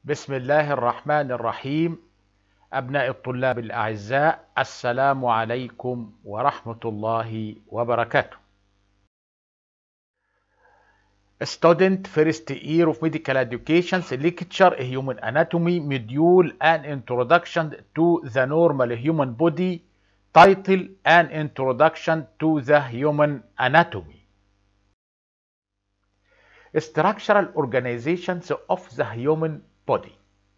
بسم الله الرحمن الرحيم أبناء الطلاب الأعزاء السلام عليكم ورحمة الله وبركاته Student first year of medical education lecture human anatomy module an introduction to the normal human body title an introduction to the human anatomy structural organizations of the human body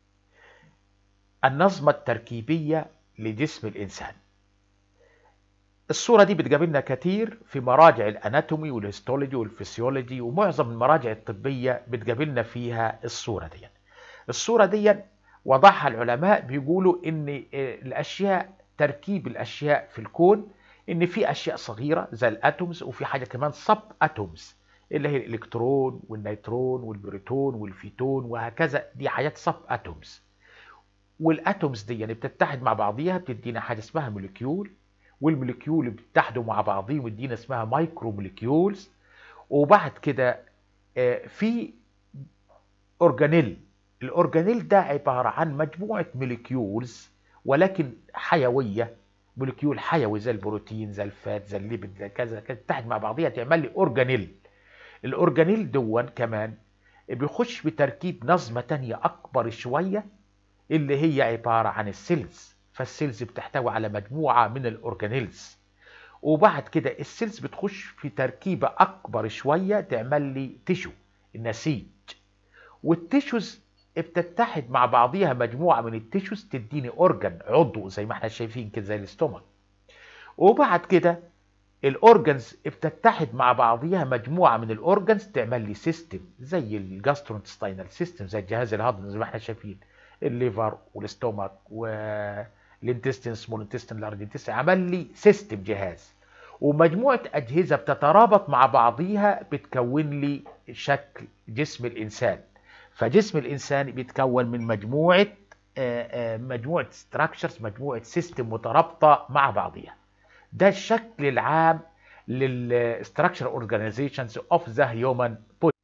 النظمة التركيبية لجسم الإنسان الصورة دي بتقابلنا كتير في مراجع الأناتومي والهيستولوجي والفسيولوجي ومعظم المراجع الطبية بتقابلنا فيها الصورة دي الصورة دي وضعها العلماء بيقولوا إن الأشياء تركيب الأشياء في الكون إن في أشياء صغيرة زي الأتومز وفي حاجة كمان سب أتومز اللي هي الإلكترون والنيترون والبروتون والفيتون وهكذا دي حاجات سب أتومز والأتومز دي يعني بتتحد مع بعضيها بتدينا حاجة اسمها موليكيول والموليكيول بيتحدوا مع بعضهم ويدينا اسمها مايكرو موليكيولز وبعد كده في اورجانيل الاورجانيل ده عباره عن مجموعه موليكيولز ولكن حيويه موليكيول حيوي زي البروتين زي الفات زي الليبيد زي كذا كذا تتحد مع بعضيها تعمل لي اورجانيل الاورجانيل دون كمان بيخش بتركيب نظمه تانية اكبر شويه اللي هي عباره عن السيلز فالسيلز بتحتوي على مجموعة من الأورجانيلز وبعد كده السيلز بتخش في تركيبة أكبر شوية تعمل لي تيشو النسيج والتيشوز بتتحد مع بعضيها مجموعة من التيشوز تديني أورجان عضو زي ما احنا شايفين كده زي الاستومك وبعد كده الأورجانز بتتحد مع بعضيها مجموعة من الأورجانز تعمل لي سيستم زي الجاسترونتستينال سيستم زي الجهاز الهضمي زي ما احنا شايفين الليفر والاستومك و الانتستين سمول انتستين لارج انتستين عمل لي سيستم جهاز ومجموعه اجهزه بتترابط مع بعضيها بتكون لي شكل جسم الانسان فجسم الانسان بيتكون من مجموعه مجموعه ستراكشرز مجموعه سيستم مترابطه مع بعضيها ده الشكل العام للستراكشر اورجانيزيشنز اوف ذا هيومن بودي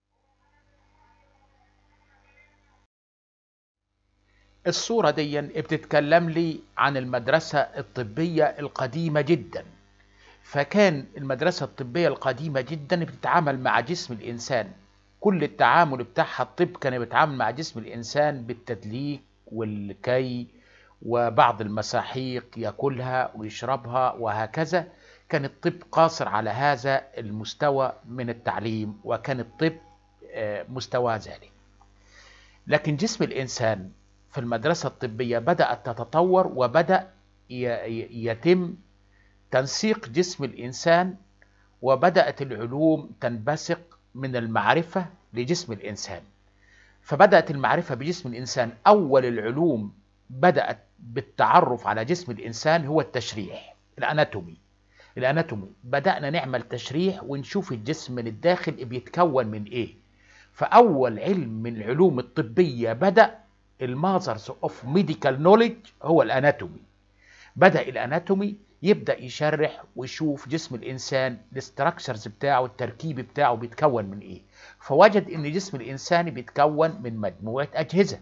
الصورة دي بتتكلم لي عن المدرسة الطبية القديمة جدا فكان المدرسة الطبية القديمة جدا بتتعامل مع جسم الإنسان كل التعامل بتاعها الطب كان بيتعامل مع جسم الإنسان بالتدليك والكي وبعض المساحيق ياكلها ويشربها وهكذا كان الطب قاصر على هذا المستوى من التعليم وكان الطب مستوى ذلك لكن جسم الإنسان في المدرسة الطبية بدأت تتطور وبدأ يتم تنسيق جسم الإنسان وبدأت العلوم تنبثق من المعرفة لجسم الإنسان فبدأت المعرفة بجسم الإنسان أول العلوم بدأت بالتعرف على جسم الإنسان هو التشريح الأناتومي الأناتومي بدأنا نعمل تشريح ونشوف الجسم من الداخل بيتكون من إيه فأول علم من العلوم الطبية بدأ الماذرز اوف ميديكال نوليدج هو الاناتومي بدا الاناتومي يبدا يشرح ويشوف جسم الانسان الاستراكشرز بتاعه التركيب بتاعه بيتكون من ايه فوجد ان جسم الانسان بيتكون من مجموعه اجهزه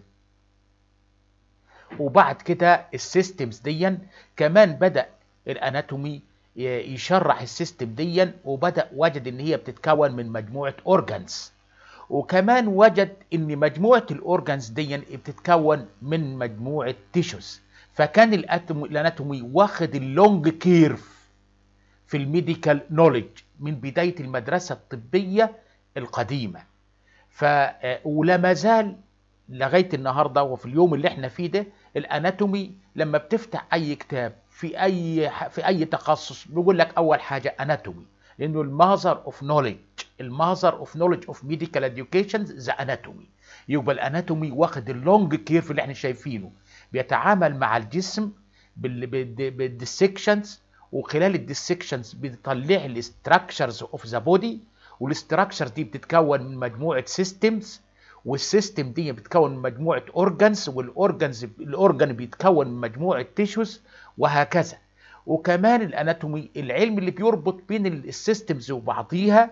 وبعد كده السيستمز ديا كمان بدا الاناتومي يشرح السيستم ديا وبدا وجد ان هي بتتكون من مجموعه اورجانز وكمان وجد ان مجموعه الاورجانز دي بتتكون من مجموعه تيشوز فكان الاناتومي واخد اللونج كيرف في الميديكال نوليدج من بدايه المدرسه الطبيه القديمه ف ولا ما زال لغايه النهارده وفي اليوم اللي احنا فيه ده الاناتومي لما بتفتح اي كتاب في اي في اي تخصص بيقول لك اول حاجه اناتومي لانه الماذر اوف نوليدج الماذر اوف نوليدج اوف ميديكال اديوكيشن ذا اناتومي يبقى الاناتومي واخد اللونج كيرف اللي احنا شايفينه بيتعامل مع الجسم بالديسكشنز وخلال الديسكشنز بيطلع لي ستراكشرز اوف ذا بودي والاستراكشر دي بتتكون من مجموعه سيستمز والسيستم دي بتتكون من مجموعه اورجانز والاورجانز الاورجان بيتكون من مجموعه تيشوز وهكذا وكمان الاناتومي العلم اللي بيربط بين السيستمز وبعضيها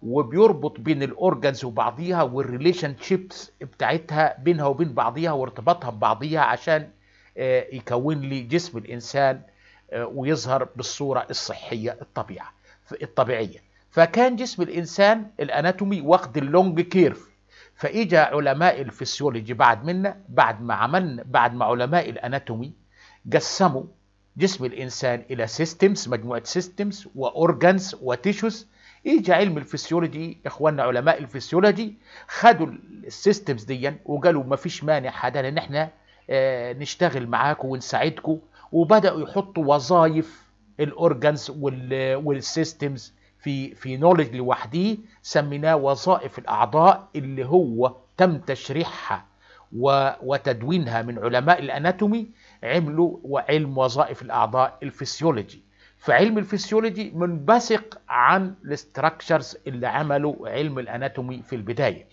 وبيربط بين الاورجنز وبعضيها والريليشن شيبس بتاعتها بينها وبين بعضيها وارتباطها ببعضيها عشان يكون لي جسم الانسان ويظهر بالصوره الصحيه الطبيعه الطبيعيه فكان جسم الانسان الاناتومي واخد اللونج كيرف فاجا علماء الفسيولوجي بعد منا بعد ما عملنا بعد ما علماء الاناتومي قسموا جسم الانسان الى سيستمز مجموعه سيستمز واورجانز وتيشوز يجي علم الفسيولوجي اخواننا علماء الفسيولوجي خدوا السيستمز دي وقالوا ما فيش مانع حدا ان احنا اه نشتغل معاكم ونساعدكم وبداوا يحطوا وظائف الاورجانز والسيستمز في في نولج لوحده سميناه وظائف الاعضاء اللي هو تم تشريحها وتدوينها من علماء الاناتومي عملوا وعلم وظائف الاعضاء الفسيولوجي فعلم الفسيولوجي منبثق عن الاستراكشرز اللي عملوا علم الاناتومي في البدايه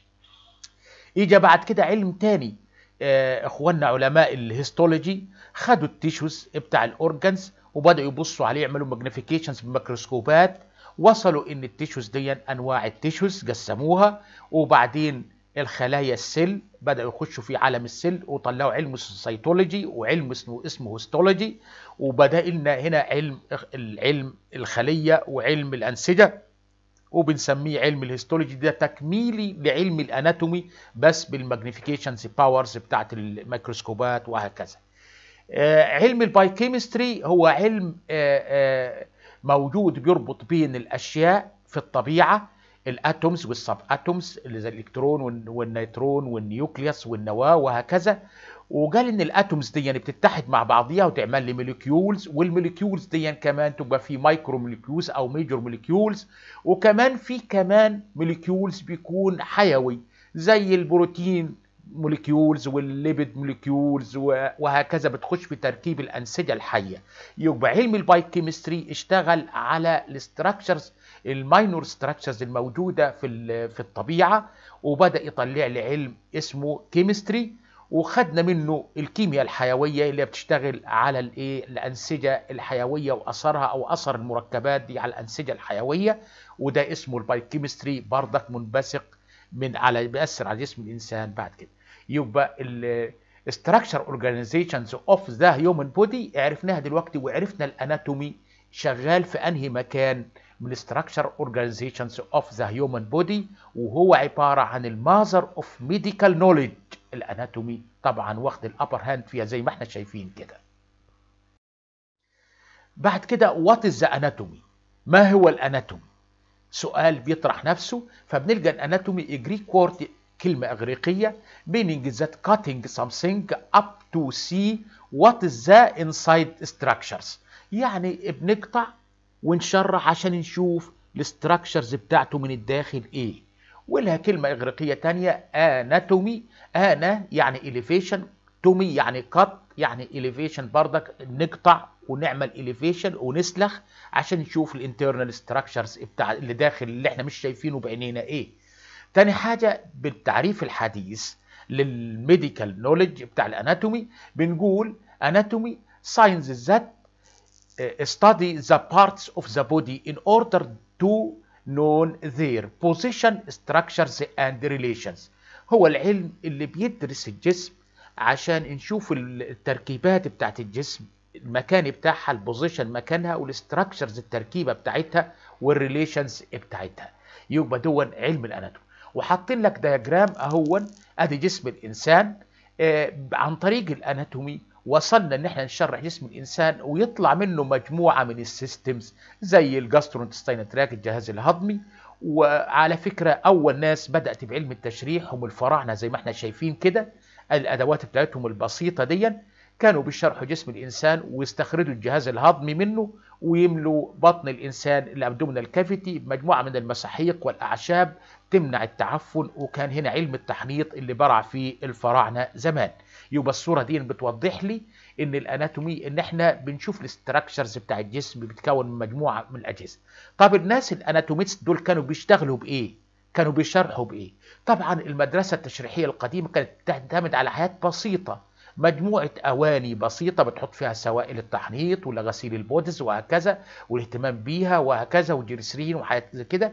اجى بعد كده علم تاني اه اخواننا علماء الهيستولوجي خدوا التيشوز بتاع الاورجنز وبداوا يبصوا عليه يعملوا ماجنيفيكيشنز بميكروسكوبات وصلوا ان التيشوز دي انواع التيشوز قسموها وبعدين الخلايا السيل بداوا يخشوا في عالم السيل وطلعوا علم السيتولوجي وعلم اسمه اسمه هيستولوجي وبدا لنا هنا علم العلم الخليه وعلم الانسجه وبنسميه علم الهيستولوجي ده تكميلي لعلم الاناتومي بس بالماجنيفيكيشنز باورز بتاعت الميكروسكوبات وهكذا آه علم البايوكيمستري هو علم آه آه موجود بيربط بين الاشياء في الطبيعه الاتومز والسب اتومز اللي زي الالكترون والنيترون والنيوكليوس والنواه وهكذا وقال ان الاتومز دي يعني بتتحد مع بعضيها وتعمل لي موليكيولز والموليكيولز دي يعني كمان تبقى في مايكرو موليكيولز او ميجور موليكيولز وكمان في كمان موليكيولز بيكون حيوي زي البروتين موليكيولز والليبيد موليكيولز وهكذا بتخش في تركيب الانسجه الحيه يبقى علم البايوكيمستري اشتغل على الاستراكشرز الماينور ستراكشرز الموجوده في في الطبيعه وبدا يطلع لي علم اسمه كيمستري وخدنا منه الكيمياء الحيويه اللي بتشتغل على الايه الانسجه الحيويه واثرها او اثر المركبات دي على الانسجه الحيويه وده اسمه البايوكيمستري بردك منبثق من على بيأثر على جسم الانسان بعد كده يبقى ال structure organizations of the human body عرفناها دلوقتي وعرفنا الاناتومي شغال في انهي مكان من structure organizations of the human body وهو عبارة عن الماذر اوف ميديكال نوليدج الاناتومي طبعا واخد الابر هاند فيها زي ما احنا شايفين كده بعد كده وات از ذا اناتومي ما هو الاناتومي سؤال بيطرح نفسه فبنلقى الاناتومي جريك وورد كلمة إغريقية meaning that cutting something up to see what is the inside structures يعني بنقطع ونشرح عشان نشوف الاستراكشرز بتاعته من الداخل ايه ولها كلمة إغريقية تانية اناتومي انا يعني elevation تومي يعني قط يعني elevation بردك نقطع ونعمل elevation ونسلخ عشان نشوف الانترنال ستراكشرز بتاع اللي داخل اللي احنا مش شايفينه بعينينا ايه تاني حاجة بالتعريف الحديث للميديكال نوليدج بتاع الاناتومي بنقول اناتومي science that study the parts of the body in order to know their position, structures and relations. هو العلم اللي بيدرس الجسم عشان نشوف التركيبات بتاعت الجسم المكان بتاعها البوزيشن مكانها والاستراكشرز التركيبه بتاعتها والريليشنز بتاعتها يبقى دون علم الاناتومي وحاطين لك دياجرام اهون ادي جسم الانسان آه عن طريق الاناتومي وصلنا ان احنا نشرح جسم الانسان ويطلع منه مجموعه من السيستمز زي الجاسترونتستين تراك الجهاز الهضمي وعلى فكره اول ناس بدات بعلم التشريح هم الفراعنه زي ما احنا شايفين كده الادوات بتاعتهم البسيطه دي كانوا بيشرحوا جسم الانسان ويستخرجوا الجهاز الهضمي منه ويملوا بطن الانسان الابدومينال كافيتي بمجموعه من المساحيق والاعشاب تمنع التعفن وكان هنا علم التحنيط اللي برع فيه الفراعنه زمان يبقى الصوره دي بتوضح لي ان الاناتومي ان احنا بنشوف الاستراكشرز بتاع الجسم بتتكون من مجموعه من الاجهزه طب الناس الاناتوميست دول كانوا بيشتغلوا بايه كانوا بيشرحوا بايه طبعا المدرسه التشريحيه القديمه كانت تعتمد على حياه بسيطه مجموعة أواني بسيطة بتحط فيها سوائل التحنيط ولا غسيل البودز وهكذا والاهتمام بيها وهكذا والجريسرين وحاجات زي كده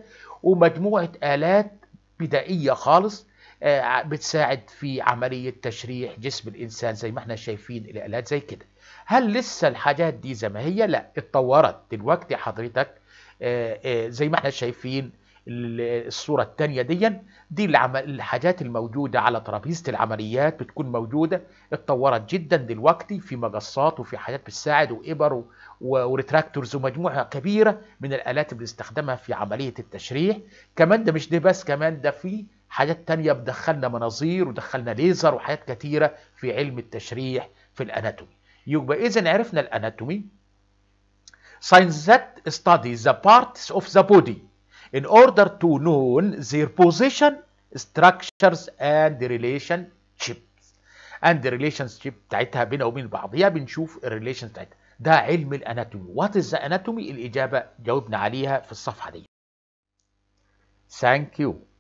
ومجموعة آلات بدائية خالص آه، بتساعد في عملية تشريح جسم الإنسان زي ما احنا شايفين الآلات زي كده هل لسه الحاجات دي زي ما هي؟ لا اتطورت دلوقتي حضرتك آه، آه، زي ما احنا شايفين الصورة الثانية دي دي الحاجات الموجودة على ترابيزة العمليات بتكون موجودة اتطورت جدا دلوقتي في مقصات وفي حاجات بتساعد وإبر وريتراكتورز ومجموعة كبيرة من الآلات اللي بنستخدمها في عملية التشريح كمان ده مش ده بس كمان ده في حاجات تانية بدخلنا مناظير ودخلنا ليزر وحاجات كتيرة في علم التشريح في الأناتومي يبقى إذا عرفنا الأناتومي science that studies the parts of the body in order to know their position, structures and relationships and the relationship بتاعتها بينها وبين بعضيها بنشوف الريليشن بتاعتها ده علم الاناتومي وات از اناتومي الاجابه جاوبنا عليها في الصفحه دي ثانك يو